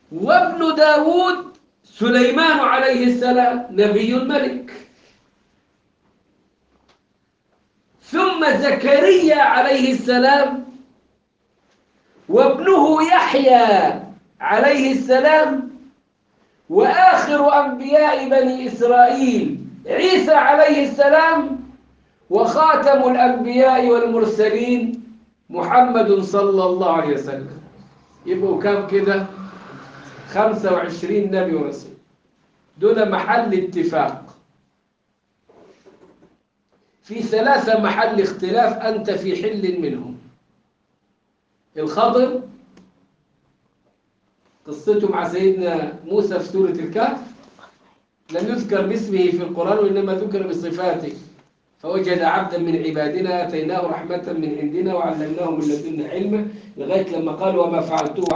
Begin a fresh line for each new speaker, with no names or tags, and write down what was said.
وابن داود سليمان عليه السلام نبي ملك ثم زكريا عليه السلام وابنه يحيى عليه السلام وآخر أنبياء بني إسرائيل عيسى عليه السلام وخاتم الأنبياء والمرسلين محمد صلى الله عليه وسلم يبقوا كام كده خمسة وعشرين نبي ورسول دون محل اتفاق في ثلاثة محل اختلاف أنت في حل منهم الخضر قصته مع سيدنا موسى في سورة الكهف لم يذكر باسمه في القرآن وإنما ذكر بصفاته فوجد عبدا من عبادنا آتيناه رحمة من عندنا وعلمناه من لدنا علما لغاية لما قال وما فعلته